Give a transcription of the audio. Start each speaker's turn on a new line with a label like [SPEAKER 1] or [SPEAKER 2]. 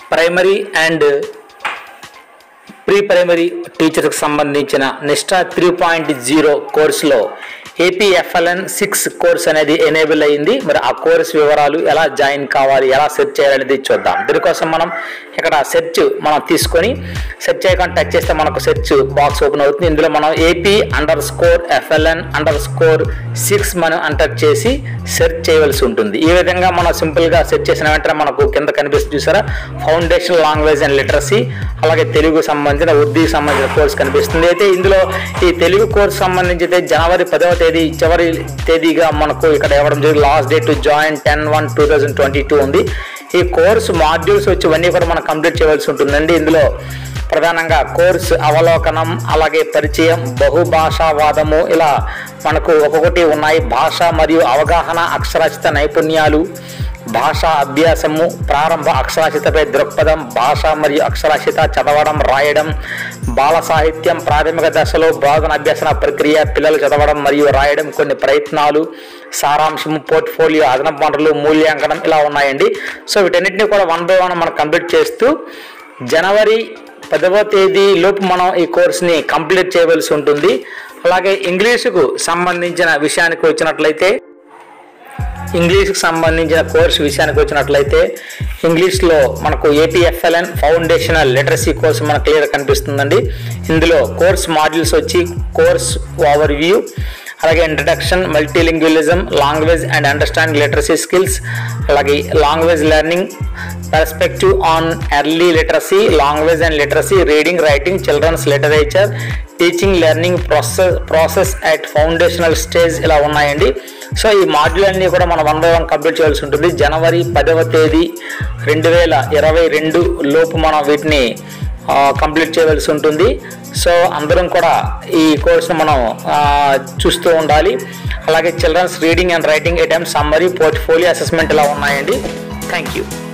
[SPEAKER 1] primary and pre primary టీచర్కి సంబంధించిన నిష్ఠా three point zero కోర్సులో ఏపీఎఫ్ఎల్ఎన్ సిక్స్ కోర్స్ అనేది ఎనేబుల్ అయింది మరి ఆ కోర్స్ వివరాలు ఎలా జాయిన్ కావాలి ఎలా సెర్చ్ చేయాలనేది చూద్దాం దీనికోసం మనం ఇక్కడ సెర్చ్ మనం తీసుకొని సెర్చ్ ఐకాన్ టచ్ చేస్తే మనకు సెర్చ్ బాక్స్ ఓపెన్ అవుతుంది ఇందులో మనం AP underscore FLN underscore six మనం ఎంటర్ చేసి సెర్చ్ చేయవలసి ఉంటుంది ఈ విధంగా మనం సింపుల్గా సెర్చ్ చేసిన వెంటనే మనకు కింద కనిపిస్తుంది చూసారా ఫౌండేషన్ లాంగ్వేజ్ అండ్ లిటరసీ అలాగే తెలుగు సంబంధించిన ఉర్దూకి సంబంధించిన కోర్స్ కనిపిస్తుంది అయితే ఇందులో ఈ తెలుగు కోర్స్ సంబంధించి అయితే జనవరి పదవ తేదీ చివరి తేదీగా మనకు ఇక్కడ ఇవ్వడం జరిగింది last date to join ten one two thousand twenty two ఉంది ఈ కోర్స్ మాడ్యూల్స్ వచ్చి ఇవన్నీ కూడా మనం కంప్లీట్ చేయవలసి ఉంటుందండి ఇందులో ప్రధానంగా కోర్స్ అవలోకనం అలాగే పరిచయం బహుభాషావాదము ఇలా మనకు ఒక్కొక్కటి ఉన్నాయి భాష మరియు అవగాహన అక్షరాస్యత నైపుణ్యాలు భాషా అభ్యాసము ప్రారంభ అక్షరాస్యతపై దృక్పథం భాష మరియు అక్షరాస్యత చదవడం రాయడం బాల సాహిత్యం ప్రాథమిక దశలో బోధన అభ్యసన ప్రక్రియ పిల్లలు చదవడం మరియు రాయడం కొన్ని ప్రయత్నాలు సారాంశము పోర్ట్ఫోలియో అదనపు వనరులు మూల్యాంకనం ఇలా ఉన్నాయండి సో వీటన్నిటిని కూడా వన్ బై వన్ మనం కంప్లీట్ చేస్తూ జనవరి పదవ తేదీ లోపు మనం ఈ కోర్స్ని కంప్లీట్ చేయవలసి ఉంటుంది అలాగే ఇంగ్లీషుకు సంబంధించిన విషయానికి వచ్చినట్లయితే ఇంగ్లీష్కి సంబంధించిన కోర్స్ విషయానికి వచ్చినట్లయితే ఇంగ్లీష్లో మనకు ఏపీఎఫ్ఎల్ఎన్ ఫౌండేషనల్ లిటరసీ కోర్స్ మనకు క్లియర్ కనిపిస్తుందండి ఇందులో కోర్స్ మాడ్యూల్స్ వచ్చి కోర్స్ ఓవర్ వ్యూ అలాగే introduction multilingualism language and understanding literacy skills అలాగే language learning perspective on early literacy language and literacy reading writing children's literature teaching learning process process at foundational stage ఇలా ఉన్నాయండి so ఈ module అన్నీ కూడా మనం one by one complete చేయాల్సి ఉంటుంది జనవరి పదవ తేదీ రెండు వేల ఇరవై రెండు లోపు మనం వీటిని కంప్లీట్ చేయవలసి ఉంటుంది సో అందరం కూడా ఈ కోర్సును మనం ఆ, చూస్తూ ఉండాలి అలాగే children's reading and writing items summary portfolio assessment ఇలా ఉన్నాయండి థ్యాంక్ యూ